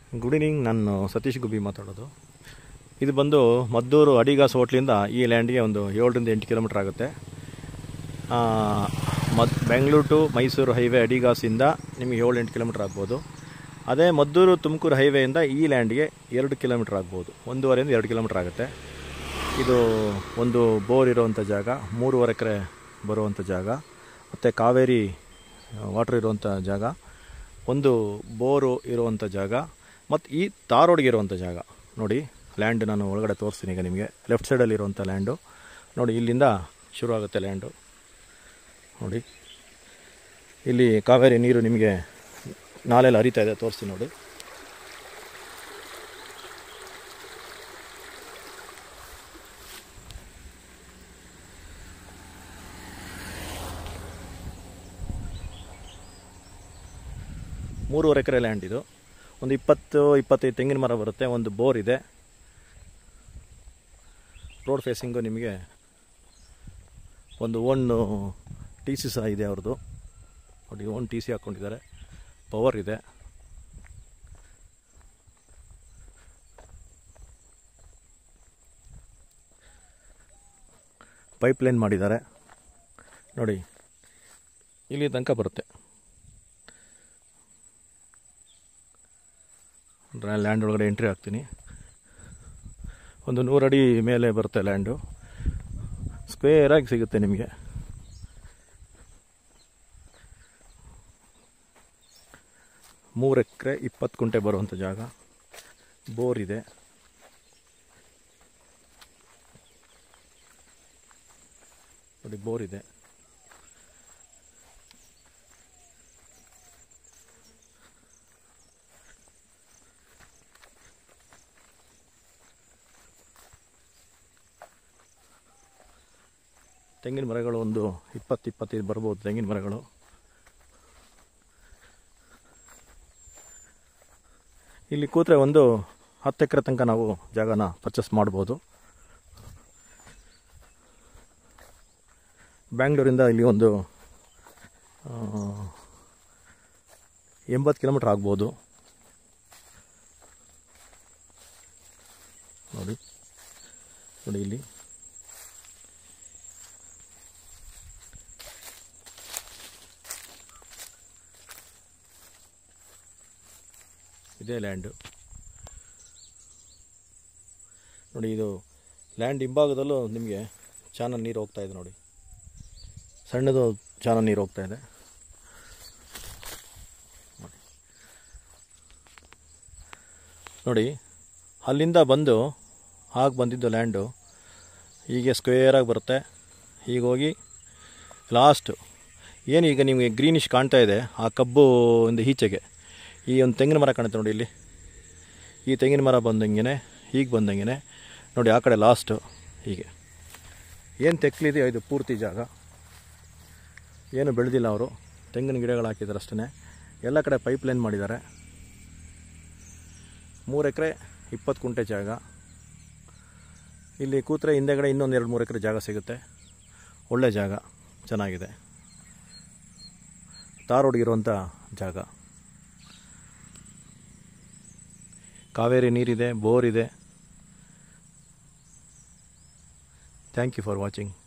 good evening ನಾನು ಸತೀಶ್ ಗುಬ್ಬಿ ಮಾತಾಡೋದು ಇದು ಬಂದು ಮದ್ದೂರು ಅಡಿಗಾಸ್ ಹೋಟ್ಲಿಂದ ಈ ಲ್ಯಾಂಡ್ಗೆ ಒಂದು ಏಳರಿಂದ ಎಂಟು ಕಿಲೋಮೀಟ್ರ್ ಆಗುತ್ತೆ ಆ, ಮದ್ ಬೆಂಗಳೂರು ಟು ಮೈಸೂರು ಹೈವೇ ಅಡಿಗಾಸಿಂದ ನಿಮಗೆ ಏಳು ಎಂಟು ಕಿಲೋಮೀಟ್ರ್ ಆಗ್ಬೋದು ಅದೇ ಮದ್ದೂರು ತುಮಕೂರು ಹೈವೇಯಿಂದ ಈ ಲ್ಯಾಂಡ್ಗೆ ಎರಡು ಕಿಲೋಮೀಟ್ರ್ ಆಗ್ಬೋದು ಒಂದೂವರೆಯಿಂದ ಎರಡು ಕಿಲೋಮೀಟ್ರ್ ಆಗುತ್ತೆ ಇದು ಒಂದು ಬೋರ್ ಇರುವಂಥ ಜಾಗ ಮೂರುವರೆ ಎಕರೆ ಬರುವಂಥ ಜಾಗ ಮತ್ತು ಕಾವೇರಿ ವಾಟರ್ ಇರುವಂಥ ಜಾಗ ಒಂದು ಬೋರು ಇರುವಂಥ ಜಾಗ ಮತ್ತು ಈ ತಾರೋಡ್ಗೆ ಇರುವಂಥ ಜಾಗ ನೋಡಿ ಲ್ಯಾಂಡ್ ನಾನು ಒಳಗಡೆ ತೋರಿಸ್ತೀನಿ ಈಗ ನಿಮಗೆ ಲೆಫ್ಟ್ ಸೈಡಲ್ಲಿ ಇರುವಂಥ ಲ್ಯಾಂಡು ನೋಡಿ ಇಲ್ಲಿಂದ ಶುರು ಆಗುತ್ತೆ ಲ್ಯಾಂಡು ನೋಡಿ ಇಲ್ಲಿ ಕಾವೇರಿ ನೀರು ನಿಮಗೆ ನಾಲೆಲ್ಲ ಹರಿತಾ ಇದೆ ತೋರಿಸ್ತೀನಿ ನೋಡಿ ಮೂರುವರೆ ಎಕರೆ ಲ್ಯಾಂಡ್ ಇದು ಒಂದು ಇಪ್ಪತ್ತು ಇಪ್ಪತ್ತೈದು ತೆಂಗಿನ ಮರ ಬರುತ್ತೆ ಒಂದು ಬೋರ್ ಇದೆ ರೋಡ್ ಫೇಸಿಂಗು ನಿಮಗೆ ಒಂದು ಓನ್ ಟಿ ಸಿ ಸಹ ಇದೆ ಅವ್ರದ್ದು ನೋಡಿ ಓನ್ ಟಿ ಸಿ ಹಾಕ್ಕೊಂಡಿದ್ದಾರೆ ಪವರ್ ಇದೆ ಪೈಪ್ ಲೈನ್ ಮಾಡಿದ್ದಾರೆ ನೋಡಿ ಇಲ್ಲಿ ತನಕ ಬರುತ್ತೆ ಲ್ಯಾಂಡ್ ಒಳಗಡೆ ಎಂಟ್ರಿ ಆಗ್ತೀನಿ ಒಂದು ನೂರಡಿ ಮೇಲೆ ಬರುತ್ತೆ ಲ್ಯಾಂಡು ಸ್ಕ್ವೇರಾಗಿ ಸಿಗುತ್ತೆ ನಿಮಗೆ ಮೂರು ಎಕರೆ ಇಪ್ಪತ್ತು ಕುಂಟೆ ಬರುವಂಥ ಜಾಗ ಬೋರ್ ಇದೆ ನೋಡಿ ಬೋರ್ ಇದೆ ತೆಂಗಿನ ಮರಗಳು ಒಂದು ಇಪ್ಪತ್ತು ಇಪ್ಪತ್ತೈದು ಬರ್ಬೋದು ತೆಂಗಿನ ಮರಗಳು ಇಲ್ಲಿ ಕೂತ್ರೆ ಒಂದು ಹತ್ತು ಎಕರೆ ತನಕ ನಾವು ಜಾಗನ ಪರ್ಚೇಸ್ ಮಾಡ್ಬೋದು ಬ್ಯಾಂಗ್ಳೂರಿಂದ ಇಲ್ಲಿ ಒಂದು ಆ, ಎಂಬತ್ತು ಕಿಲೋಮೀಟ್ರ್ ಆಗ್ಬೋದು ನೋಡಿ ನೋಡಿ ಇಲ್ಲಿ ಇದೇ ಲ್ಯಾಂಡು ನೋಡಿ ಇದು ಲ್ಯಾಂಡ್ ಹಿಂಭಾಗದಲ್ಲೂ ನಿಮಗೆ ಚಾನಲ್ ನೀರು ಹೋಗ್ತಾ ಇದೆ ನೋಡಿ ಸಣ್ಣದು ಚಾನಲ್ ನೀರು ಹೋಗ್ತಾ ಇದೆ ನೋಡಿ ಅಲ್ಲಿಂದ ಬಂದು ಹಾಗೆ ಬಂದಿದ್ದು ಲ್ಯಾಂಡು ಹೀಗೆ ಸ್ಕ್ವೇರಾಗಿ ಬರುತ್ತೆ ಈಗ ಹೋಗಿ ಲಾಸ್ಟು ಏನು ಈಗ ನಿಮಗೆ ಗ್ರೀನಿಶ್ ಕಾಣ್ತಾ ಇದೆ ಆ ಕಬ್ಬು ಒಂದು ಈಚೆಗೆ ಈ ಒಂದು ತೆಂಗಿನ ಮರ ಕಾಣುತ್ತೆ ನೋಡಿ ಇಲ್ಲಿ ಈ ತೆಂಗಿನ ಮರ ಬಂದಂಗೆ ಹೀಗೆ ಬಂದಂಗೆ ನೋಡಿ ಆ ಕಡೆ ಲಾಸ್ಟು ಹೀಗೆ ಏನು ತೆಕ್ಲಿದೆಯೋ ಇದು ಪೂರ್ತಿ ಜಾಗ ಏನು ಬೆಳೆದಿಲ್ಲ ಅವರು ತೆಂಗಿನ ಗಿಡಗಳು ಹಾಕಿದ್ದಾರೆ ಅಷ್ಟೇ ಎಲ್ಲ ಕಡೆ ಪೈಪ್ ಲೈನ್ ಮಾಡಿದ್ದಾರೆ ಮೂರು ಎಕರೆ ಇಪ್ಪತ್ತು ಕುಂಟೆ ಜಾಗ ಇಲ್ಲಿ ಕೂತ್ರೆ ಹಿಂದೆಗಡೆ ಇನ್ನೊಂದು ಎರಡು ಮೂರು ಎಕರೆ ಜಾಗ ಸಿಗುತ್ತೆ ಒಳ್ಳೆ ಜಾಗ ಚೆನ್ನಾಗಿದೆ ತಾರೋಡ್ಗಿರುವಂಥ ಜಾಗ ಕಾವೇರಿ ನೀರಿದೆ ಬೋರ್ ಇದೆ ಥ್ಯಾಂಕ್ ಯು ಫಾರ್ ವಾಚಿಂಗ್